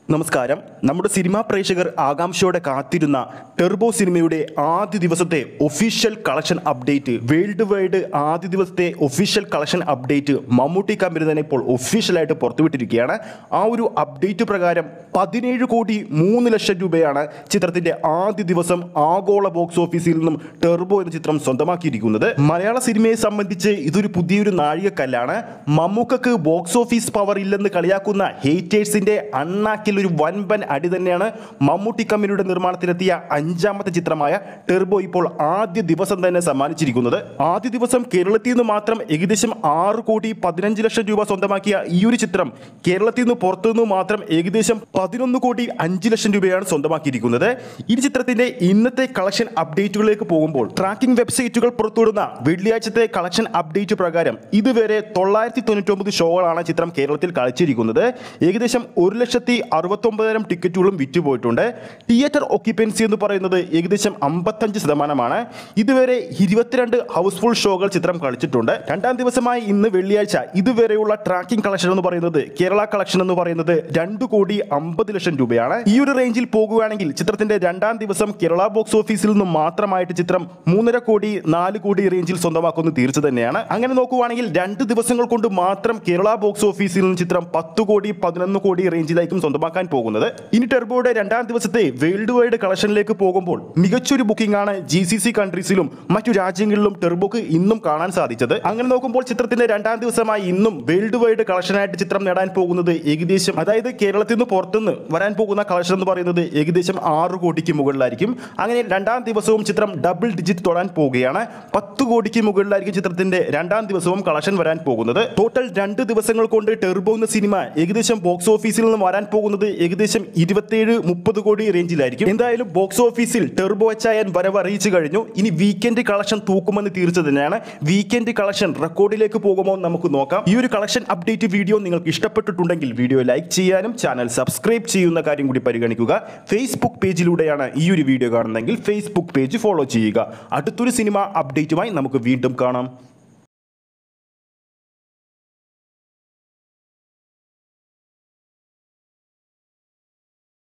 നമസ്കാരം നമ്മുടെ സിനിമാ പ്രേക്ഷകർ ആകാംക്ഷയോടെ കാത്തിരുന്ന ടെർബോ സിനിമയുടെ ആദ്യ ദിവസത്തെ official collection update world wide ആദ്യ ദിവസത്തെ official collection update Mammootty company തന്നെ ഇപ്പോൾ ഒഫീഷ്യലായിട്ട് പുറത്തുവിട്ടിരിക്കുകയാണ് ആ ഒരു അപ്ഡേറ്റ് പ്രകാരം പതിനേഴ് കോടി മൂന്ന് ലക്ഷം രൂപയാണ് ചിത്രത്തിന്റെ ആദ്യ ദിവസം ആഗോള ബോക്സ് ഓഫീസിൽ നിന്നും ടെർബോ എന്ന ചിത്രം സ്വന്തമാക്കിയിരിക്കുന്നത് മലയാള സിനിമയെ സംബന്ധിച്ച് ഇതൊരു പുതിയൊരു നാഴികക്കല്ലാണ് മമ്മൂക്കക്ക് ബോക്സ് ഓഫീസ് പവർ ഇല്ലെന്ന് കളിയാക്കുന്ന ഹേറ്റേഴ്സിന്റെ അണ്ണാക്കിൽ ഒരു വൻപൻ അടി തന്നെയാണ് മമ്മൂട്ടി കമ്പനിയുടെ നിർമ്മാണത്തിലെത്തിയ അഞ്ചാമത്തെ ചിത്രമായ ടെർബോ ഇപ്പോൾ ആദ്യ ദിവസം തന്നെ സമ്മാനിച്ചിരിക്കുന്നത് ആദ്യ ദിവസം കേരളത്തിൽ നിന്ന് മാത്രം ഏകദേശം ആറ് കോടി പതിനഞ്ച് ലക്ഷം രൂപ സ്വന്തമാക്കിയ ഈ ഒരു ചിത്രം കേരളത്തിൽ നിന്ന് പുറത്തു നിന്ന് മാത്രം ഏകദേശം പതിനൊന്ന് കോടി അഞ്ച് ലക്ഷം രൂപയാണ് സ്വന്തമാക്കിയിരിക്കുന്നത് ഈ ചിത്രത്തിന്റെ ഇന്നത്തെ കളക്ഷൻ അപ്ഡേറ്റുകളിലേക്ക് പോകുമ്പോൾ ട്രാക്കിംഗ് വെബ്സൈറ്റുകൾ പുറത്തുവിടുന്ന വെള്ളിയാഴ്ചത്തെ കളക്ഷൻ അപ്ഡേറ്റ് പ്രകാരം ഇതുവരെ തൊള്ളായിരത്തി തൊണ്ണൂറ്റൊമ്പത് ഷോകളാണ് ചിത്രം കേരളത്തിൽ കളിച്ചിരിക്കുന്നത് ഏകദേശം ഒരു ലക്ഷത്തി അറുപത്തൊമ്പതായിരം ടിക്കറ്റുകളും വിറ്റുപോയിട്ടുണ്ട് തിയേറ്റർ ഒക്യുപ്പൻസി എന്ന് പറയുന്നത് ഏകദേശം അമ്പത്തഞ്ച് ശതമാനമാണ് ഇതുവരെ ഇരുപത്തിരണ്ട് ഹൗസ്ഫുൾ ഷോകൾ ചിത്രം കളിച്ചിട്ടുണ്ട് രണ്ടാം ദിവസമായി ഇന്ന് വെള്ളിയാഴ്ച ഇതുവരെയുള്ള ട്രാക്കിംഗ് കളക്ഷൻ എന്ന് പറയുന്നത് കേരള കളക്ഷൻ എന്ന് പറയുന്നത് രണ്ട് കോടി അമ്പത് ലക്ഷം രൂപയാണ് ഈ ഒരു റേഞ്ചിൽ പോകുകയാണെങ്കിൽ ചിത്രത്തിന്റെ രണ്ടാം ദിവസം കേരള ബോക്സ് ഓഫീസിൽ നിന്നും മാത്രമായിട്ട് ചിത്രം മൂന്നര കോടി നാല് കോടി റേഞ്ചിൽ സ്വന്തമാക്കുന്നത് തീർച്ച തന്നെയാണ് അങ്ങനെ നോക്കുവാണെങ്കിൽ രണ്ട് ദിവസങ്ങൾ കൊണ്ട് മാത്രം കേരള ബോക്സ് ഓഫീസിൽ നിന്ന് ചിത്രം പത്ത് കോടി പതിനൊന്ന് കോടി റേഞ്ചിലായിരിക്കും സ്വന്തമാക്കാൻ പോകുന്നത് ഇനി ടെർബോയുടെ രണ്ടാം ദിവസത്തെ വേൾഡ് വൈഡ് കളക്ഷനിലേക്ക് പോകുമ്പോൾ മികച്ചൊരു ബുക്കിംഗ് ആണ് ജി സി സി കൺട്രീസിലും മറ്റു രാജ്യങ്ങളിലും ടെർബോക്ക് ഇന്നും കാണാൻ സാധിച്ചത് അങ്ങനെ നോക്കുമ്പോൾ ചിത്രത്തിന്റെ രണ്ടാം ദിവസമായി ഇന്നും വേൾഡ് വൈഡ് കളക്ഷനായിട്ട് ചിത്രം നേടാൻ പോകുന്നത് ഏകദേശം അതായത് കേരളത്തിൽ നിന്ന് പുറത്തുനിന്ന് വരാൻ പോകുന്ന കളക്ഷൻ എന്ന് പറയുന്നത് ഏകദേശം ആറ് കോടിക്ക് മുകളിലായിരിക്കും അങ്ങനെ രണ്ടാം ദിവസവും ചിത്രം ഡബിൾ ഡിജിറ്റ് തൊടാൻ പോവുകയാണ് പത്ത് കോടിക്ക് മുകളിലായിരിക്കും ചിത്രത്തിന്റെ രണ്ടാം ദിവസവും കളക്ഷൻ വരാൻ പോകുന്നത് ടോട്ടൽ രണ്ട് ദിവസങ്ങൾ കൊണ്ട് ടെർബോ എന്ന സിനിമ ഏകദേശം ബോക്സ് ഓഫീസിൽ നിന്ന് വരാൻ പോകുന്നത് ഏകദേശം ഇരുപത്തിയേഴ് മുപ്പത് കോടി റേഞ്ചിലായിരിക്കും എന്തായാലും ബോക്സ് ഓഫീസിൽ ടെർബോ എച്ചായൻ വരവ് അറിയിച്ചു കഴിഞ്ഞു ഇനി വീക്കെൻഡ് കളക്ഷൻ തൂക്കുമെന്ന് തീർച്ച തന്നെയാണ് വീക്കെൻഡ് കളക്ഷൻ റെക്കോർഡിലേക്ക് പോകുമോ എന്ന് നമുക്ക് നോക്കാം ഈ ഒരു കളക്ഷൻ അപ്ഡേറ്റ് വീഡിയോ നിങ്ങൾക്ക് ഇഷ്ടപ്പെട്ടിട്ടുണ്ടെങ്കിൽ വീഡിയോ ലൈക്ക് ചെയ്യാനും ചാനൽ സബ്സ്ക്രൈബ് ചെയ്യുന്ന കാര്യം കൂടി പരിഗണിക്കുക ഫേസ്ബുക്ക് പേജിലൂടെയാണ് ഈ ഒരു വീഡിയോ കാണുന്നതെങ്കിൽ ഫേസ്ബുക്ക് പേജ് ഫോളോ ചെയ്യുക അടുത്തൊരു സിനിമ അപ്ഡേറ്റുമായി നമുക്ക് വീണ്ടും കാണാം